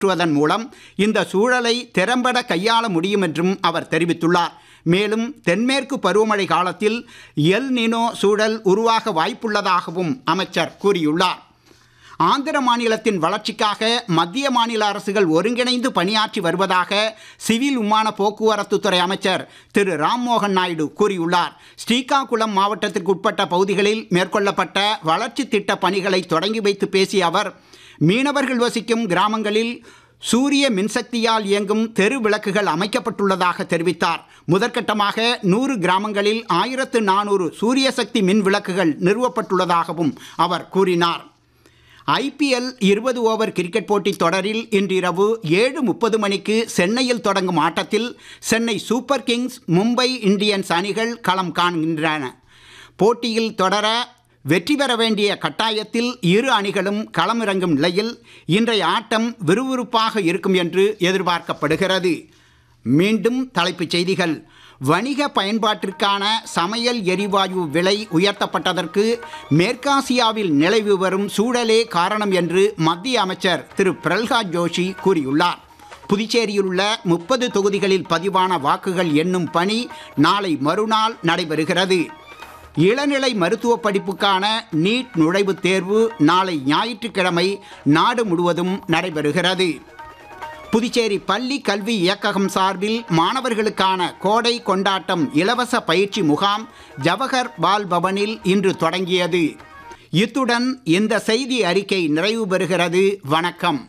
மாற்றுவதன் மூலம் இந்த சூழலை திறம்பட கையாள முடியும் என்றும் அவர் தெரிவித்துள்ளார் மேலும் தென்மேற்கு பருவமழை காலத்தில் எல் நினோ சூழல் உருவாக வாய்ப்புள்ளதாகவும் அமைச்சர் கூறியுள்ளார் ஆந்திர மாநிலத்தின் வளர்ச்சிக்காக மத்திய மாநில அரசுகள் ஒருங்கிணைந்து பணியாற்றி வருவதாக சிவில் விமான போக்குவரத்து துறை அமைச்சர் திரு ராம்மோகன் நாயுடு கூறியுள்ளார் ஸ்ரீகாகுளம் மாவட்டத்திற்கு உட்பட்ட பகுதிகளில் மேற்கொள்ளப்பட்ட வளர்ச்சி திட்ட பணிகளை தொடங்கி வைத்து பேசிய அவர் மீனவர்கள் வசிக்கும் கிராமங்களில் சூரிய மின்சக்தியால் இயங்கும் தெரு விளக்குகள் அமைக்கப்பட்டுள்ளதாக தெரிவித்தார் முதற்கட்டமாக நூறு கிராமங்களில் ஆயிரத்து நானூறு சூரிய சக்தி மின் விளக்குகள் நிறுவப்பட்டுள்ளதாகவும் அவர் கூறினார் ஐபிஎல் இருபது ஓவர் கிரிக்கெட் போட்டித் தொடரில் இன்றிரவு ஏழு முப்பது மணிக்கு சென்னையில் தொடங்கும் ஆட்டத்தில் Chennai super kings Mumbai Indians அணிகள் களம் காண்கின்றன போட்டியில் தொடர வெற்றி பெற வேண்டிய கட்டாயத்தில் இரு அணிகளும் களமிறங்கும் நிலையில் இன்றைய ஆட்டம் விறுவிறுப்பாக இருக்கும் என்று எதிர்பார்க்கப்படுகிறது மீண்டும் தலைப்புச் செய்திகள் வணிக பயன்பாட்டிற்கான சமையல் எரிவாயு விலை உயர்த்தப்பட்டதற்கு மேற்காசியாவில் நிலவி வரும் சூழலே காரணம் என்று மத்திய அமைச்சர் திரு பிரல்ஹாத் ஜோஷி கூறியுள்ளார் புதுச்சேரியில் உள்ள முப்பது தொகுதிகளில் பதிவான வாக்குகள் எண்ணும் பணி நாளை மறுநாள் நடைபெறுகிறது இளநிலை மருத்துவ படிப்புக்கான நீட் நுழைவுத் தேர்வு நாளை ஞாயிற்றுக்கிழமை நாடு முழுவதும் நடைபெறுகிறது புதுச்சேரி பள்ளி கல்வி இயக்ககம் சார்பில் மாணவர்களுக்கான கோடை கொண்டாட்டம் இலவச பயிற்சி முகாம் ஜவஹர் பால் பவனில் இன்று தொடங்கியது இத்துடன் இந்த செய்தி அறிக்கை நிறைவு பெறுகிறது வணக்கம்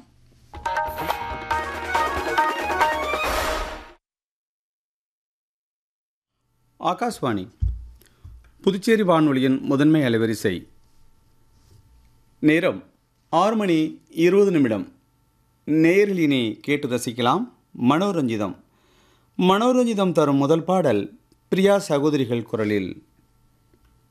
ஆகாஷ்வாணி புதுச்சேரி வானொலியின் முதன்மை அலைவரிசை நேரம் ஆறு மணி இருபது நிமிடம் நேரிலினை கேட்டு ரசிக்கலாம் மனோரஞ்சிதம் மனோரஞ்சிதம் தரும் முதல் பாடல் பிரியா சகோதரிகள் குரலில்